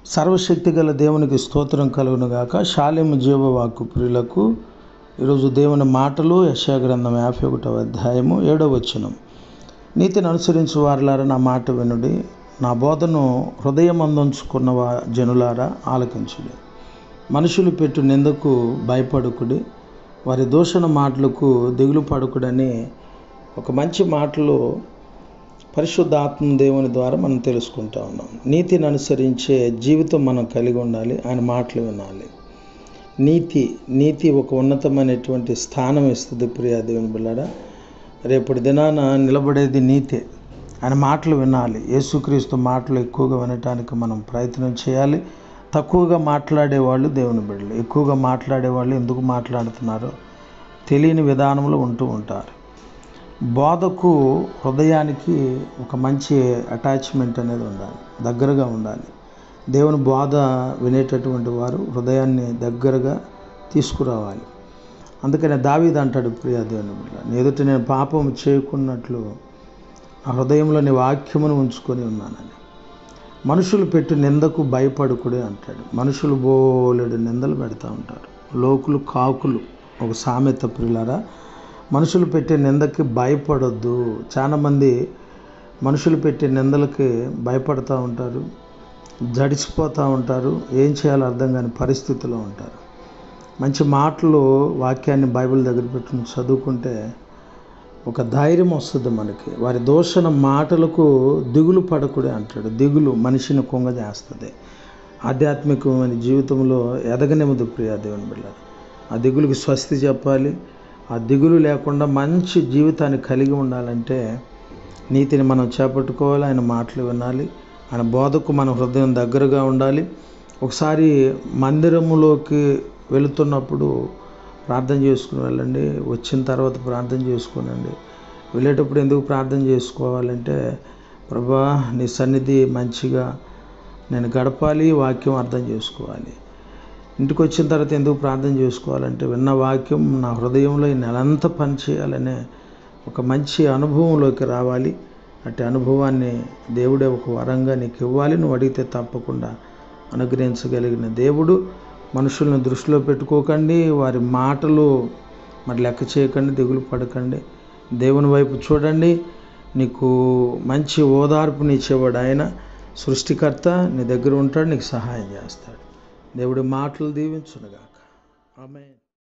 సర్వశక్తి గల దేవునికి స్తోత్రం కలుగును గాక శాలెము జీవవాక్కు ప్రియులకు ఈరోజు దేవుని మాటలు యశాగ్రంథం యాభై ఒకటవ అధ్యాయము ఏడవ వచనం నీతిని అనుసరించు వారులారా నా మాట వినుడి నా బోధను హృదయం అందించుకున్న వా జనులారా ఆలకించుడి మనుషులు పెట్టు నిందకు భయపడుకుడి వారి దూషణ మాటలకు దిగులు పడుకుడని ఒక మంచి మాటలు పరిశుద్ధాత్మ దేవుని ద్వారా మనం తెలుసుకుంటా ఉన్నాం నీతిని అనుసరించే జీవితం మనం కలిగి ఉండాలి ఆయన మాటలు వినాలి నీతి నీతి ఒక ఉన్నతమైనటువంటి స్థానం ఇస్తుంది ప్రియా దేవుని బిళ్ళారా రేపటి దినాన నిలబడేది నీతే ఆయన మాటలు వినాలి యేసుక్రీస్తు మాటలు ఎక్కువగా వినటానికి మనం ప్రయత్నం చేయాలి తక్కువగా మాట్లాడేవాళ్ళు దేవుని బిడ్డలు ఎక్కువగా మాట్లాడేవాళ్ళు ఎందుకు మాట్లాడుతున్నారో తెలియని విధానంలో ఉంటూ ఉంటారు బోధకు హృదయానికి ఒక మంచి అటాచ్మెంట్ అనేది ఉండాలి దగ్గరగా ఉండాలి దేవుని బోధ వినేటటువంటి వారు హృదయాన్ని దగ్గరగా తీసుకురావాలి అందుకనే దావీద్ అంటాడు ప్రియా దేవుని బిడ్డ నీ ఎదుట నేను పాపం చేయకున్నట్లు నా హృదయంలో నీ వాక్యమును ఉంచుకొని ఉన్నానని మనుషులు పెట్టు నిందకు భయపడుకుడే అంటాడు మనుషులు బోలెడు నిందలు పెడతా ఉంటారు లోకులు కాకులు ఒక సామెత ప్రియులారా మనుషులు పెట్టే నిందకి భయపడొద్దు చాలామంది మనుషులు పెట్టే నిందలకి భయపడుతూ ఉంటారు జడిసిపోతూ ఉంటారు ఏం చేయాలో అర్థం కాని పరిస్థితిలో ఉంటారు మంచి మాటలు వాక్యాన్ని బైబిల్ దగ్గర పెట్టుకుని చదువుకుంటే ఒక ధైర్యం వస్తుంది మనకి వారి దోషణ మాటలకు దిగులు పడకుడే అంటాడు దిగులు మనిషిని కుంగజేస్తుంది ఆధ్యాత్మికమైన జీవితంలో ఎదగనివ్వదు ప్రియా దేవుని బిళ్ళ ఆ దిగులుకి స్వస్తి చెప్పాలి ఆ దిగులు లేకుండా మంచి జీవితాన్ని కలిగి ఉండాలంటే నీతిని మనం చేపట్టుకోవాలి ఆయన మాటలు వినాలి ఆయన బోధకు మన హృదయం దగ్గరగా ఉండాలి ఒకసారి మందిరములోకి వెళుతున్నప్పుడు ప్రార్థన చేసుకుని వెళ్ళండి వచ్చిన తర్వాత ప్రార్థన చేసుకోనండి వెళ్ళేటప్పుడు ఎందుకు ప్రార్థన చేసుకోవాలంటే ప్రభా నీ సన్నిధి మంచిగా నేను గడపాలి వాక్యం అర్థం చేసుకోవాలి ఇంటికి వచ్చిన తర్వాత ఎందుకు ప్రార్థన చేసుకోవాలంటే విన్న వాక్యం నా హృదయంలో ఈ నెలంతా పనిచేయాలనే ఒక మంచి అనుభవంలోకి రావాలి అట్టి అనుభవాన్ని దేవుడే ఒక వరంగా నీకు ఇవ్వాలి నువ్వు అడిగితే తప్పకుండా అనుగ్రహించగలిగిన దేవుడు మనుషులను దృష్టిలో పెట్టుకోకండి వారి మాటలు మరి లెక్క చేయకండి దిగులు పడకండి దేవుని వైపు చూడండి నీకు మంచి ఓదార్పునిచ్చేవాడు ఆయన సృష్టికర్త నీ దగ్గర ఉంటాడు నీకు సహాయం చేస్తాడు దేవుడి మాటలు దీవించునుగాక ఆమె